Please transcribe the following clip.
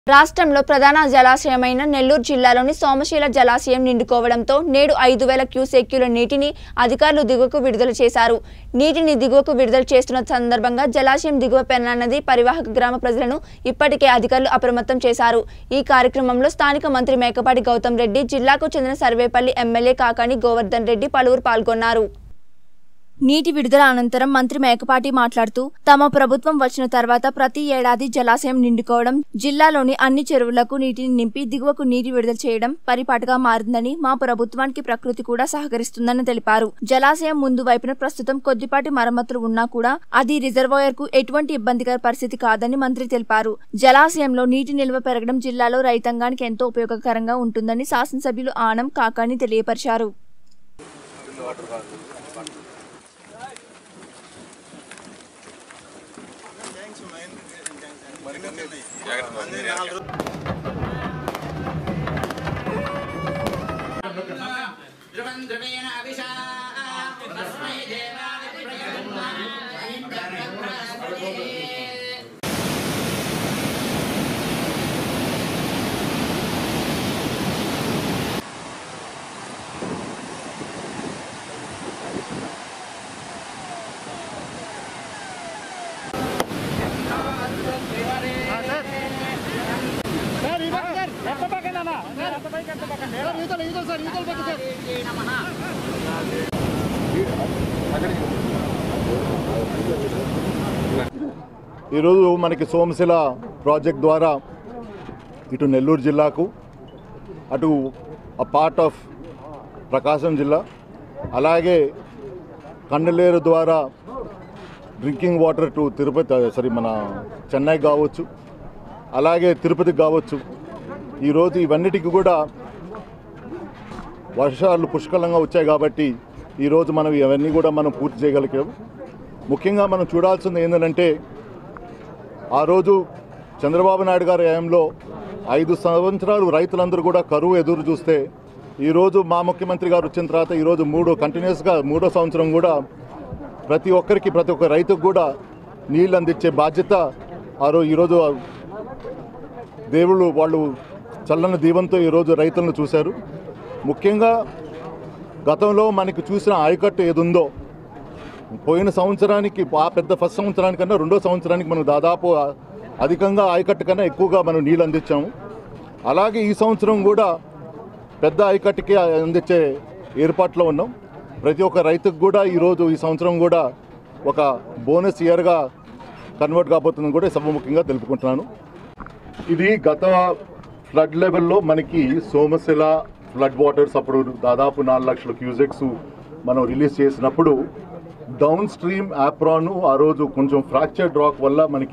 రాష్ట్రంలో ప్రధాన జలాశయమైన నెల్లూరు జిల్లాలోని సోమశీల జలాశయం నిండుకోవడంతో నేడు ఐదు వేల క్యూసెక్యుల నీటిని అధికారులు దిగువకు విడుదల చేశారు నీటిని దిగువకు విడుదల చేస్తున్న సందర్భంగా జలాశయం దిగువ పెన్నా నది పరివాహక గ్రామ ప్రజలను ఇప్పటికే అధికారులు అప్రమత్తం చేశారు ఈ కార్యక్రమంలో స్థానిక మంత్రి మేకపాటి గౌతమ్ రెడ్డి జిల్లాకు చెందిన సర్వేపల్లి ఎమ్మెల్యే కాకాని గోవర్ధన్ రెడ్డి పలువురు పాల్గొన్నారు నీటి విడుదల అనంతరం మంత్రి మేకపాటి మాట్లాడుతూ తమ ప్రభుత్వం వచ్చిన తర్వాత ప్రతి ఏడాది జలాశయం నిండుకోవడం జిల్లాలోని అన్ని చెరువులకు నీటిని నింపి దిగువకు నీటి విడుదల చేయడం పరిపాటుగా మారిందని మా ప్రభుత్వానికి ప్రకృతి కూడా సహకరిస్తుందని తెలిపారు జలాశయం ముందు వైపున ప్రస్తుతం కొద్దిపాటి మరమ్మతులు ఉన్నా కూడా అది రిజర్వాయర్ కు ఎటువంటి ఇబ్బందికర పరిస్థితి కాదని మంత్రి తెలిపారు జలాశయంలో నీటి నిల్వ పెరగడం జిల్లాలో రైతాంగానికి ఎంతో ఉపయోగకరంగా ఉంటుందని శాసనసభ్యులు ఆనం కాకాని తెలియపరిచారు ध्रुवं ध्रुवेण अभिषा तस्मै देवाय प्रयन्मा इन्द्रप्रस्थते సార్ ఈ పక్క సార్ ఎంత పక్కన అన్న సార్ ఎంత పైకి ఎంత పక్కన సార్ యూతలు యూతలు సార్ యూతలు పక్క సార్ ఈరోజు మనకి సోమశిల ప్రాజెక్ట్ ద్వారా ఇటు నెల్లూరు జిల్లాకు అటు ఆ పార్ట్ ఆఫ్ ప్రకాశం జిల్లా అలాగే కండలేరు ద్వారా drinking water to Tirupati sorry మన చెన్నై కావచ్చు అలాగే తిరుపతికి కావచ్చు ఈరోజు ఇవన్నిటికి కూడా వర్షాలు పుష్కలంగా వచ్చాయి కాబట్టి ఈరోజు మనం ఇవన్నీ కూడా మనం పూర్తి చేయగలిగాం ముఖ్యంగా మనం చూడాల్సింది ఏంటంటే ఆ రోజు చంద్రబాబు నాయుడు గారి హయాంలో ఐదు సంవత్సరాలు రైతులందరూ కూడా కరువు ఎదురు చూస్తే ఈరోజు మా ముఖ్యమంత్రి గారు వచ్చిన తర్వాత ఈరోజు మూడో కంటిన్యూస్గా మూడో సంవత్సరం కూడా ప్రతి ఒక్కరికి ప్రతి ఒక్క రైతుకు కూడా నీళ్ళు అందించే బాధ్యత ఆ రోజు ఈరోజు దేవుళ్ళు వాళ్ళు చల్లని దీవంతో ఈరోజు రైతులను చూశారు ముఖ్యంగా గతంలో మనకి చూసిన ఆయకట్టు ఏదుందో పోయిన సంవత్సరానికి ఆ పెద్ద ఫస్ట్ సంవత్సరానికన్నా రెండో సంవత్సరానికి మనం దాదాపు అధికంగా ఆయకట్టు కన్నా ఎక్కువగా మనం నీళ్ళు అందించాము అలాగే ఈ సంవత్సరం కూడా పెద్ద ఆయకట్టుకి అందించే ఏర్పాట్లో ఉన్నాం ప్రతి ఒక్క రైతుకు కూడా ఈరోజు ఈ సంవత్సరం కూడా ఒక బోనస్ ఇయర్గా కన్వర్ట్ కాబోతుందని కూడా సభముఖంగా తెలుపుకుంటున్నాను ఇది గత ఫ్లడ్ లెవెల్లో మనకి సోమశిల ఫ్లడ్ వాటర్స్ అప్పుడు దాదాపు నాలుగు లక్షల క్యూజెక్స్ మనం రిలీజ్ చేసినప్పుడు డౌన్ స్ట్రీమ్ యాప్రాన్ ఆ రోజు కొంచెం ఫ్రాక్చర్డ్ రాక్ వల్ల మనకి